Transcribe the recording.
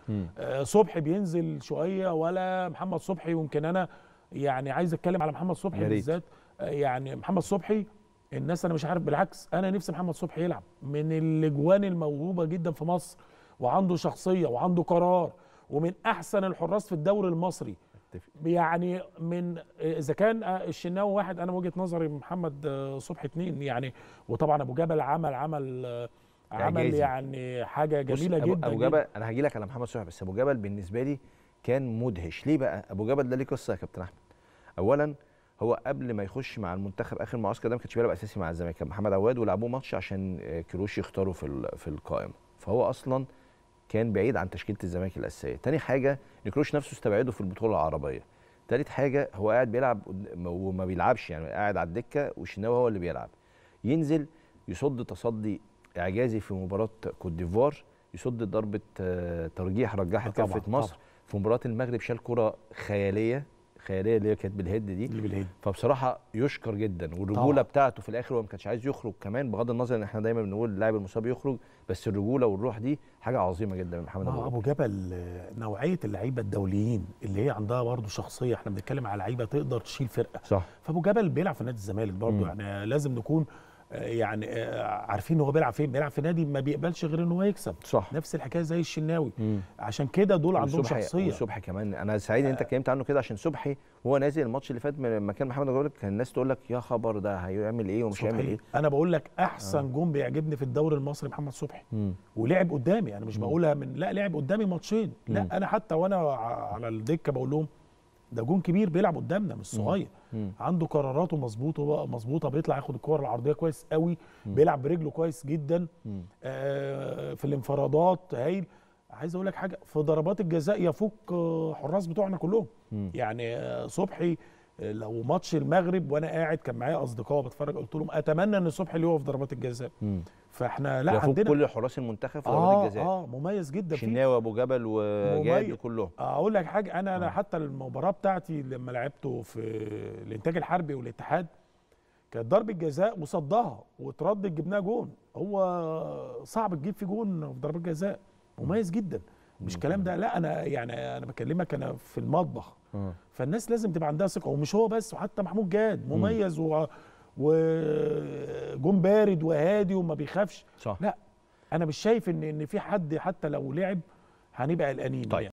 آه صبحي بينزل شويه ولا محمد صبحي ويمكن انا يعني عايز اتكلم على محمد صبحي يا ريت. بالذات آه يعني محمد صبحي الناس انا مش عارف بالعكس انا نفسي محمد صبحي يلعب من الاجوان الموهوبه جدا في مصر وعنده شخصيه وعنده قرار ومن احسن الحراس في الدوري المصري أتفق. يعني من اذا كان الشناوي واحد انا وجهه نظري محمد صبحي اثنين يعني وطبعا ابو جبل عمل عمل عمل إعجازي. يعني حاجه بص، جميله أبو جدا ابو جداً. جبل انا هاجي لك على محمد صبحي بس ابو جبل بالنسبه لي كان مدهش ليه بقى ابو جبل ده ليه قصه يا كابتن احمد اولا هو قبل ما يخش مع المنتخب اخر معسكر ده ما كانش بيلعب اساسي مع الزمالك كان محمد عواد ولعبوه ماتش عشان آه، كروش يختاروا في ال- في القائمه فهو اصلا كان بعيد عن تشكيله الزمالك الاساسيه تاني حاجه ان كروش نفسه استبعده في البطوله العربيه تالت حاجه هو قاعد بيلعب قد- وما بيلعبش يعني قاعد على الدكه والشناوي هو اللي بيلعب ينزل يصد تصدي اعجازي في مباراه كوت ديفوار يصد ضربه آه، ترجيح رجحت آه، طبعاً، كافه مصر طبعاً. في مباراه المغرب شال كره خياليه خياليه اللي هي كانت بالهيد دي اللي بالهيد فبصراحه يشكر جدا والرجوله طبعاً. بتاعته في الاخر هو ما كانش عايز يخرج كمان بغض النظر ان احنا دايما بنقول اللاعب المصاب يخرج بس الرجوله والروح دي حاجه عظيمه جدا من محمد ما ابو هو ابو جبل آه، نوعيه اللعيبه الدوليين اللي هي عندها برضه شخصيه احنا بنتكلم على لعيبه تقدر تشيل فرقه صح فابو جبل بيلعب في نادي الزمالك برضه مم. يعني لازم نكون آه، يعني آه، عارفين ان هو بيلعب فين بيلعب في نادي ما بيقبلش غير ان هو يكسب صح نفس الحكايه زي الشناوي مم. عشان كده دول عندهم وصبحي- شخصيه وصبحي كمان انا سعيد ان انت اتكلمت عنه كده عشان صبحي وهو نازل الماتش اللي فات من لما كان محمد ابو جبل كان الناس تقول لك يا خبر ده هيعمل ايه ومش هيعمل صبحي ايه انا بقول لك احسن جون بيعجبني في الدوري المصري محمد صبحي مم. ولعب قدامي انا مش بقولها من لا لعب قدامي ماتشين مم. لا انا حتى وانا ع- على الدكه بقول لهم ده جون كبير بيلعب قدامنا مش صغير مم. عنده قراراته مظبوطه بقى مظبوطه بيطلع ياخد الكور العرضيه كويس قوي مم. بيلعب برجله كويس جدا مم. آه في الانفرادات هايل عايز اقول لك حاجه في ضربات الجزاء يفوق آه، حراس بتوعنا كلهم مم. يعني آه، صبحي آه، لو ماتش المغرب وانا قاعد كان معايا اصدقاء بتفرج قلت لهم اتمنى ان صبحي اللي يقف ضربات الجزاء مم. فاحنا لا يفوق عندنا كل حراس المنتخب في ضربات اه الجزاء اه مميز جدا في شناوي ابو جبل وجاد مميز. وكلهم اقول لك حاجه انا انا آه. حتى المباراه بتاعتي لما لعبته في الانتاج الحربي والاتحاد كانت ضربه جزاء وصدها واتردد جبناها جون هو صعب تجيب في جون في ضربات جزاء مميز جدا مش كلام ده لا انا يعني انا بكلمك انا في المطبخ آه. فالناس لازم تبقى عندها ثقه ومش هو بس وحتى محمود جاد مميز و وجون بارد وهادي وما بيخافش صح لا انا مش شايف ان ان في حد حتى لو لعب هنبقى قلقانين طيب. يعني